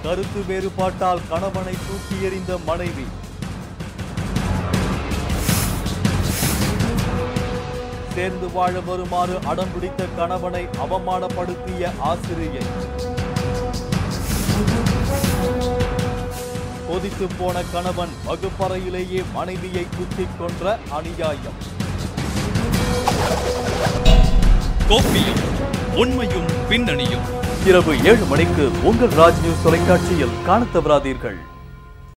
கருத்து வேறுபாட்டால் கணவனை தூக்கி எறிந்த மனைவி சேர்ந்து வாழ வருமாறு அடம் பிடித்த கணவனை அவமானப்படுத்திய ஆசிரியை கொதித்து போன கணவன் வகுப்பறையிலேயே மனைவியை குத்திக் கொன்ற அநியாயம் கோப்பியும் உண்மையும் பின்னணியும் இரவு ஏழு மணிக்கு உங்கள் ராஜ் நியூஸ் தொலைக்காட்சியில் காணத் தவறாதீர்கள்